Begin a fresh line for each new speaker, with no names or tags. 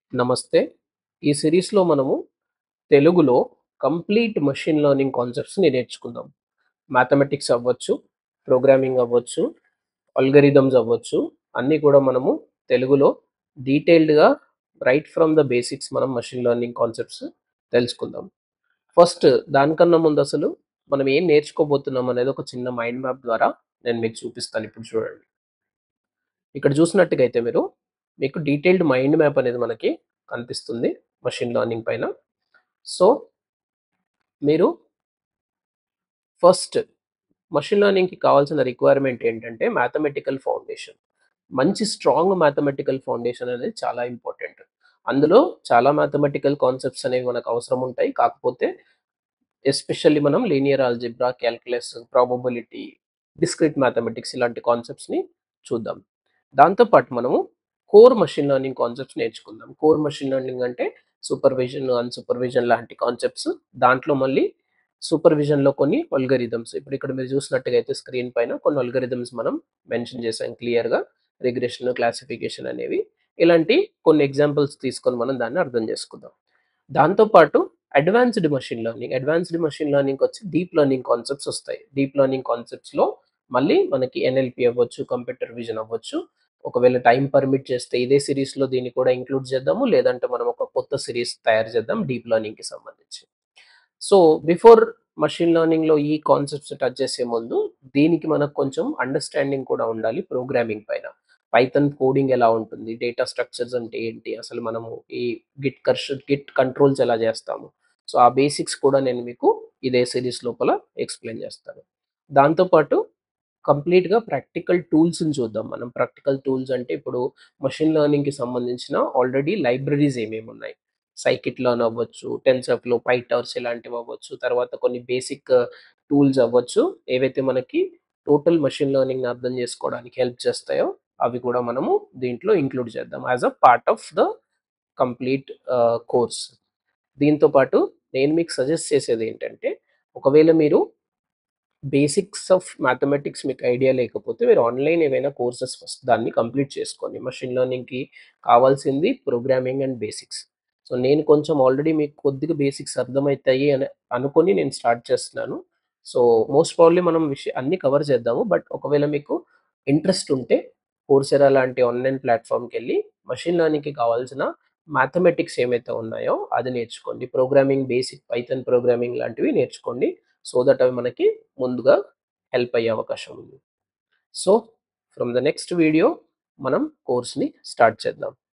నమస్తే. ఈ సిరీస్‌లో మనము తెలుగులో కంప్లీట్ మెషిన్ లెర్నింగ్ కాన్సెప్ట్స్‌ని నేర్చుకుందాం. మ్యాథమెటిక్స్ అవ్వచ్చు, ప్రోగ్రామింగ్ అవ్వచ్చు, అల్గోరిథమ్స్ అవ్వచ్చు, అన్నీ కూడా మనము తెలుగులో డీటెయిల్డ్‌గా రైట్ ఫ్రమ్ ద బేసిక్స్ మనం మెషిన్ లెర్నింగ్ కాన్సెప్ట్స్ తెలుసుకుందాం. ఫస్ట్ దానికన్నా ముందు అసలు మనం ఏం నేర్చుకోబోతున్నాం అనేది ఒక చిన్న మైండ్ మ్యాప్ ద్వారా నేను మీకు చూపిస్తాను ఇప్పుడు చూడండి. ఇక్కడ చూసినట్టుగా అయితే మీరు మీకు డీటెయిల్డ్ మైండ్ మ్యాప్ అనేది మనకి కనిపిస్తుంది మెషిన్ లెర్నింగ్ పైన. సో మీరు ఫస్ట్ మెషిన్ లెర్నింగ్‌కి కావాల్సిన రిక్వైర్మెంట్ ఏంటంటే మ్యాథమెటికల్ ఫౌండేషన్. మంచి స్ట్రాంగ్ మ్యాథమెటికల్ ఫౌండేషన్ అనేది చాలా ఇంపార్టెంట్. అందులో చాలా మ్యాథమెటికల్ కాన్సెప్ట్స్ అనేవి మనకు అవసరం ఉంటాయి. కాకపోతే ఎస్పెషల్లీ మనం linear algebra, calculus, probability, discrete mathematics ఇలాంటి కాన్సెప్ట్స్‌ని చూద్దాం. దాంతో పాటు మనము కోర్ మెషిన్ లెర్నింగ్ కాన్సెప్ట్స్ నేర్చుకుందాం. కోర్ మెషిన్ లెర్నింగ్ అంటే సూపర్విజన్, అన్‌సూపర్విజన్ లాంటి కాన్సెప్ట్స్. దాంట్లో మళ్ళీ సూపర్విజన్‌లో కొన్ని అల్గోరిథమ్స్. ఇప్పుడు ఇక్కడ మీరు చూసినట్టుగా అయితే స్క్రీన్ పైన కొన్ని అల్గోరిథమ్స్ మనం మెన్షన్ చేసాం క్లియర్‌గా. రిగ్రెషన్, క్లాసిఫికేషన్ అనేవి. ఇలాంటి కొన్ని ఎగ్జాంపుల్స్ తీసుకొని మనం దాన్ని అర్థం చేసుకుందాం. దాంతో పాటు advanced machine learning. Advanced machine లెర్నింగ్‌కి వచ్చి డీప్ లెర్నింగ్ కాన్సెప్ట్స్ వస్తాయి. డీప్ లెర్నింగ్ కాన్సెప్ట్స్‌లో మళ్ళీ మనకి ఎన్ఎల్‌పి అవ్వచ్చు, కంప్యూటర్ విజన్ అవ్వచ్చు. ఒకవేళ టైం పర్మిట్ చేస్తే ఇదే సిరీస్‌లో దీన్ని కూడా ఇంక్లూడ్ చేద్దాము. లేదంటే మనం ఒక కొత్త సిరీస్ తయారు చేద్దాం డీప్ లెర్నింగ్‌కి సంబంధించి. సో బిఫోర్ మెషిన్ లెర్నింగ్‌లో ఈ కాన్సెప్ట్స్ టచ్ చేసే ముందు దీనికి మనకు కొంచెం అండర్‌స్టాండింగ్ కూడా ఉండాలి ప్రోగ్రామింగ్ పైన. పైథాన్ కోడింగ్ ఎలా ఉంటుంది? డేటా స్ట్రక్చర్స్ అంటే ఏంటి? అసలు మనము ఈ గిట్ కర్ష్ గిట్ కంట్రోల్స్ ఎలా చేస్తాము? సో ఆ బేసిక్స్ కూడా నేను మీకు ఇదే సిరీస్ లోపల ఎక్స్‌ప్లెయిన్ చేస్తాను. దాంతో పాటు కంప్లీట్‌గా ప్రాక్టికల్ టూల్స్‌ని చూద్దాం మనం. ప్రాక్టికల్ టూల్స్ అంటే ఇప్పుడు మెషిన్ లెర్నింగ్‌కి సంబంధించిన ఆల్రెడీ లైబ్రరీస్ ఏమేమి ఉన్నాయి? సైకిట్ లెర్న్ అవ్వచ్చు, టెన్సర్‌ఫ్లో, పైటార్చ్ ఇలాంటివి అవ్వచ్చు. తర్వాత కొన్ని బేసిక్ టూల్స్ అవ్వచ్చు. ఏవైతే మనకి టోటల్ మెషిన్ లెర్నింగ్‌ని అర్థం చేసుకోవడానికి హెల్ప్ చేస్తాయో అవి కూడా మనము దీంట్లో ఇంక్లూడ్ చేద్దాం as a part of the complete ah, course. దీంతో పాటు నేను మీకు సజెస్ట్ చేసేది ఏంటంటే ఒకవేళ మీరు బేసిక్స్ ఆఫ్ మ్యాథమెటిక్స్ మీకు ఐడియా లేకపోతే మీరు ఆన్‌లైన్ ఏవైనా కోర్సెస్ ఫస్ట్ దాన్ని కంప్లీట్ చేసుకోండి. మెషిన్ లెర్నింగ్‌కి కావాల్సింది ప్రోగ్రామింగ్ అండ్ బేసిక్స్. సో నేను కొంచెం ఆల్రెడీ మీకు కొద్దిగా బేసిక్స్ అర్థమైతాయి అని అనుకోని నేను స్టార్ట్ చేస్తున్నాను. సో మోస్ట్ ప్రాబబ్లీ మనం విష అన్నీ కవర్ చేద్దాము. బట్ ఒకవేళ మీకు ఇంట్రెస్ట్ ఉంటే కోర్సెరా లాంటి ఆన్‌లైన్ ప్లాట్‌ఫార్మ్‌కెళ్ళి మెషిన్ లెర్నింగ్‌కి కావాల్సిన మ్యాథమెటిక్స్ ఏమైతే ఉన్నాయో అది నేర్చుకోండి. ప్రోగ్రామింగ్ బేసిక్ పైథాన్ ప్రోగ్రామింగ్ లాంటివి నేర్చుకోండి. సో దట్ అవి మనకి ముందుగా హెల్ప్ అయ్యే అవకాశం ఉంది. So from the next video మనం కోర్స్‌ని స్టార్ట్ చేద్దాం.